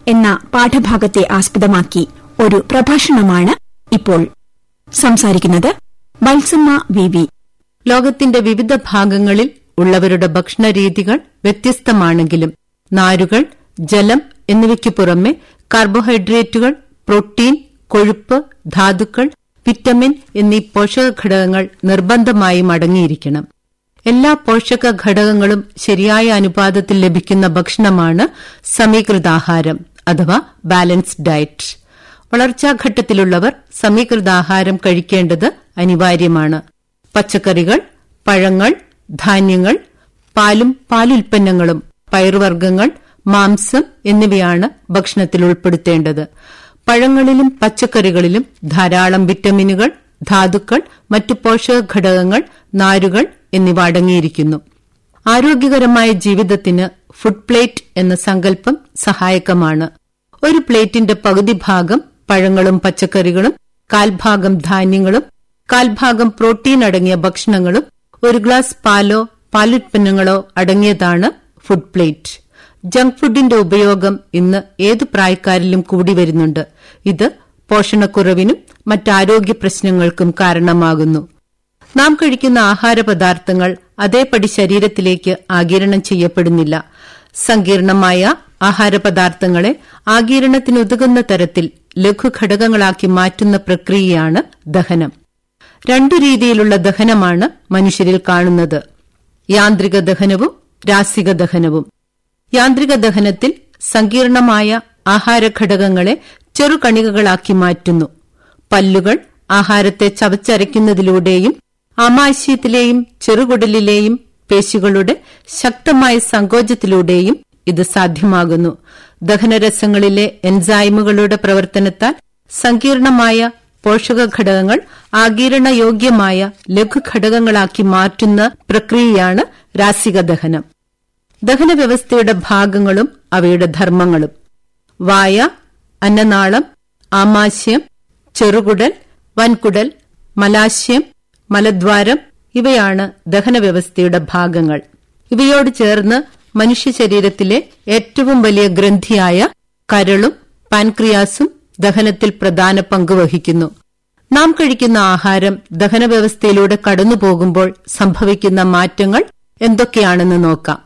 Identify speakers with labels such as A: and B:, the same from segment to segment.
A: എന്ന പാഠഭാഗത്തെ ആസ്പദമാക്കി ഒരു പ്രഭാഷണമാണ് ഇപ്പോൾ സംസാരിക്കുന്നത് ബൽസമ്മ വി വി
B: ലോകത്തിന്റെ വിവിധ ഭാഗങ്ങളിൽ ഉള്ളവരുടെ ഭക്ഷണരീതികൾ വ്യത്യസ്തമാണെങ്കിലും നാരുകൾ ജലം എന്നിവയ്ക്കു പുറമെ കാർബോഹൈഡ്രേറ്റുകൾ പ്രോട്ടീൻ കൊഴുപ്പ് ധാതുക്കൾ വിറ്റമിൻ എന്നീ പോഷകഘടകങ്ങൾ നിർബന്ധമായും അടങ്ങിയിരിക്കണം എല്ലാ പോഷക ഘടകങ്ങളും ശരിയായ അനുപാതത്തിൽ ലഭിക്കുന്ന ഭക്ഷണമാണ് സമീകൃതാഹാരം അഥവാ ബാലൻസ്ഡ് ഡയറ്റ് വളർച്ചാഘട്ടത്തിലുള്ളവർ സമീകൃതാഹാരം കഴിക്കേണ്ടത് അനിവാര്യമാണ് പച്ചക്കറികൾ പഴങ്ങൾ ധാന്യങ്ങൾ പാലും പാലുൽപ്പന്നങ്ങളും പയറുവർഗ്ഗങ്ങൾ മാംസം എന്നിവയാണ് ഭക്ഷണത്തിൽ ഉൾപ്പെടുത്തേണ്ടത് പഴങ്ങളിലും പച്ചക്കറികളിലും ധാരാളം വിറ്റമിനുകൾ ധാതുക്കൾ മറ്റു പോഷക ഘടകങ്ങൾ നാരുകൾ എന്നിവ അടങ്ങിയിരിക്കുന്നു ആരോഗ്യകരമായ ജീവിതത്തിന് ഫുഡ് പ്ലേറ്റ് എന്ന സങ്കല്പം സഹായകമാണ് ഒരു പ്ലേറ്റിന്റെ പകുതി ഭാഗം പഴങ്ങളും പച്ചക്കറികളും കാൽഭാഗം ധാന്യങ്ങളും കാൽഭാഗം പ്രോട്ടീൻ അടങ്ങിയ ഭക്ഷണങ്ങളും ഒരു ഗ്ലാസ് പാലോ പാലുൽപ്പന്നങ്ങളോ അടങ്ങിയതാണ് ഫുഡ് പ്ലേറ്റ് ജങ്ക് ഫുഡിന്റെ ഉപയോഗം ഇന്ന് ഏതു പ്രായക്കാരിലും കൂടി വരുന്നുണ്ട് ഇത് പോഷണക്കുറവിനും മറ്റാരോഗ്യ പ്രശ്നങ്ങൾക്കും കാരണമാകുന്നു നാം കഴിക്കുന്ന ആഹാരപദാർത്ഥങ്ങൾ അതേപടി ശരീരത്തിലേക്ക് ആകിരണം ചെയ്യപ്പെടുന്നില്ല സങ്കീർണമായ ആഹാരപദാർത്ഥങ്ങളെ ആകിരണത്തിനുതകുന്ന തരത്തിൽ ലഘുഘടകങ്ങളാക്കി മാറ്റുന്ന പ്രക്രിയയാണ് ദഹനം രണ്ടു രീതിയിലുള്ള ദഹനമാണ് മനുഷ്യരിൽ കാണുന്നത് യാന്ത്രിക ദഹനവും രാസിക ദഹനവും യാന്ത്രിക ദഹനത്തിൽ സങ്കീർണമായ ആഹാരഘടകങ്ങളെ ചെറുകണികകളാക്കി മാറ്റുന്നു പല്ലുകൾ ആഹാരത്തെ ചവച്ചരയ്ക്കുന്നതിലൂടെയും ആമാശയത്തിലെയും ചെറുകുടലിലെയും പേശികളുടെ ശക്തമായ സങ്കോചത്തിലൂടെയും ഇത് സാധ്യമാകുന്നു ദഹനരസങ്ങളിലെ എൻസൈമുകളുടെ പ്രവർത്തനത്താൽ സങ്കീർണമായ പോഷകഘടകങ്ങൾ ആകിരണയോഗ്യമായ ലഘുഘടകങ്ങളാക്കി മാറ്റുന്ന പ്രക്രിയയാണ് രാസിക ദഹനം ദഹനവ്യവസ്ഥയുടെ ഭാഗങ്ങളും അവയുടെ ധർമ്മങ്ങളും വായ അന്നനാളം ആമാശയം ചെറുകുടൽ വൻകുടൽ മലാശയം മലദ്വാരം ഇവയാണ് ദഹനവ്യവസ്ഥയുടെ ഭാഗങ്ങൾ ഇവയോട് ചേർന്ന് മനുഷ്യ ശരീരത്തിലെ ഏറ്റവും വലിയ ഗ്രന്ഥിയായ കരളും പാൻക്രിയാസും ദഹനത്തിൽ പ്രധാന പങ്ക് വഹിക്കുന്നു നാം കഴിക്കുന്ന ആഹാരം ദഹനവ്യവസ്ഥയിലൂടെ കടന്നുപോകുമ്പോൾ സംഭവിക്കുന്ന മാറ്റങ്ങൾ എന്തൊക്കെയാണെന്ന് നോക്കാം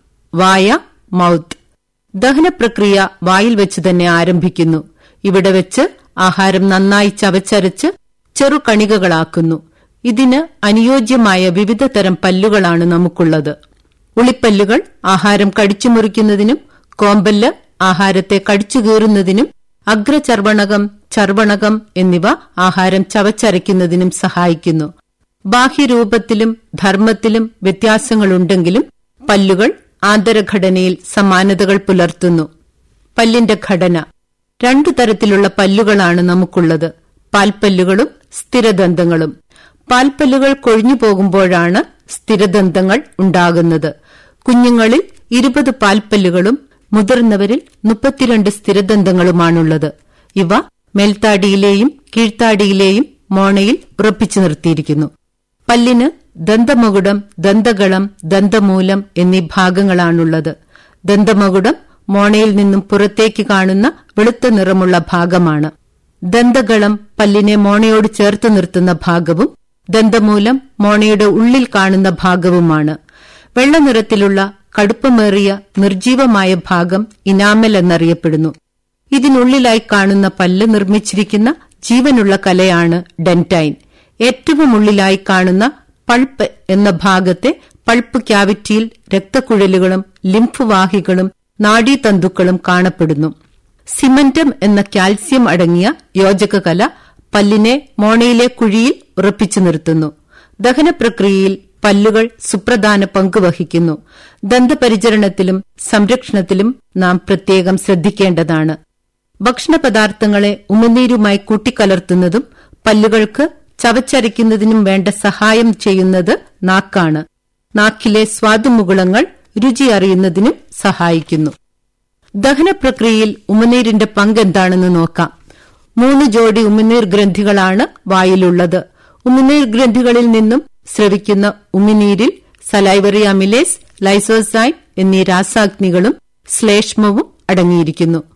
B: വായ മൌത്ത് ദഹനപ്രക്രിയ വായിൽ വെച്ച് തന്നെ ആരംഭിക്കുന്നു ഇവിടെ വെച്ച് ആഹാരം നന്നായി ചവച്ചരച്ച് ചെറുകണികകളാക്കുന്നു ഇതിന് അനുയോജ്യമായ വിവിധ തരം പല്ലുകളാണ് നമുക്കുള്ളത് ഉളിപ്പല്ലുകൾ ആഹാരം കടിച്ചു മുറിക്കുന്നതിനും കോമ്പല്ല് ആഹാരത്തെ കടിച്ചു കീറുന്നതിനും അഗ്രചർവണകം ചർവണകം എന്നിവ ആഹാരം ചവച്ചരയ്ക്കുന്നതിനും സഹായിക്കുന്നു ബാഹ്യരൂപത്തിലും ധർമ്മത്തിലും വ്യത്യാസങ്ങളുണ്ടെങ്കിലും പല്ലുകൾ ആന്തരഘടനയിൽ സമാനതകൾ പുലർത്തുന്നു പല്ലിന്റെ ഘടന രണ്ടു തരത്തിലുള്ള പല്ലുകളാണ് നമുക്കുള്ളത് പാൽപ്പല്ലുകളും സ്ഥിരദന്തങ്ങളും പാൽപ്പല്ലുകൾ കൊഴിഞ്ഞു പോകുമ്പോഴാണ് സ്ഥിരദന്തങ്ങൾ ഉണ്ടാകുന്നത് കുഞ്ഞുങ്ങളിൽ ഇരുപത് പാൽപ്പല്ലുകളും മുതിർന്നവരിൽ മുപ്പത്തിരണ്ട് സ്ഥിരദന്തങ്ങളുമാണുള്ളത് ഇവ മേൽത്താടിയിലെയും കീഴ്ത്താടിയിലെയും മോണയിൽ ഉറപ്പിച്ചു നിർത്തിയിരിക്കുന്നു പല്ലിന് ദന്തമകുടം ദന്തകളം ദന്തമൂലം എന്നീ ഭാഗങ്ങളാണുള്ളത് ദന്തമകുടം മോണയിൽ നിന്നും പുറത്തേക്ക് കാണുന്ന വെളുത്ത നിറമുള്ള ഭാഗമാണ് ദന്തകളം പല്ലിനെ മോണയോട് ചേർത്ത് നിർത്തുന്ന ഭാഗവും ദന്തമൂലം മോണയുടെ ഉള്ളിൽ കാണുന്ന ഭാഗവുമാണ് വെള്ളനിറത്തിലുള്ള കടുപ്പമേറിയ നിർജീവമായ ഭാഗം ഇനാമൽ എന്നറിയപ്പെടുന്നു ഇതിനുള്ളിലായി കാണുന്ന പല്ല് നിർമ്മിച്ചിരിക്കുന്ന ജീവനുള്ള കലയാണ് ഡെന്റൈൻ ഏറ്റവും ഉള്ളിലായി കാണുന്ന പൾപ്പ് എന്ന ഭാഗത്തെ പൾപ്പ് ക്യാവിറ്റിയിൽ രക്തക്കുഴലുകളും ലിംഫ് വാഹികളും നാഡീതന്തുക്കളും കാണപ്പെടുന്നു സിമന്റം എന്ന കാൽസ്യം അടങ്ങിയ യോജകകല പല്ലിനെ മോണയിലെ കുഴിയിൽ ഉറപ്പിച്ചു നിർത്തുന്നു ദഹനപ്രക്രിയയിൽ പല്ലുകൾ സുപ്രധാന പങ്ക് വഹിക്കുന്നു ദന്തപരിചരണത്തിലും സംരക്ഷണത്തിലും നാം പ്രത്യേകം ശ്രദ്ധിക്കേണ്ടതാണ് ഭക്ഷണപദാർത്ഥങ്ങളെ ഉമിനീരുമായി കൂട്ടിക്കലർത്തുന്നതും പല്ലുകൾക്ക് ചവച്ചരയ്ക്കുന്നതിനും വേണ്ട സഹായം ചെയ്യുന്നത് നാക്കാണ് നാക്കിലെ സ്വാദുമുകുളങ്ങൾ രുചി അറിയുന്നതിനും സഹായിക്കുന്നു ദഹനപ്രക്രിയയിൽ ഉമിനീരിന്റെ പങ്ക് എന്താണെന്ന് നോക്കാം മൂന്ന് ജോഡി ഉമിനീർ ഗ്രന്ഥികളാണ് വായിലുള്ളത് ഉമിനീർ ഗ്രന്ഥികളിൽ നിന്നും സ്രവിക്കുന്ന ഉമിനീരിൽ സലൈവറി അമിലേസ് ലൈസോസൈൻ എന്നീ രാസാഗ്നികളും ശ്ലേഷ്മവും അടങ്ങിയിരിക്കുന്നു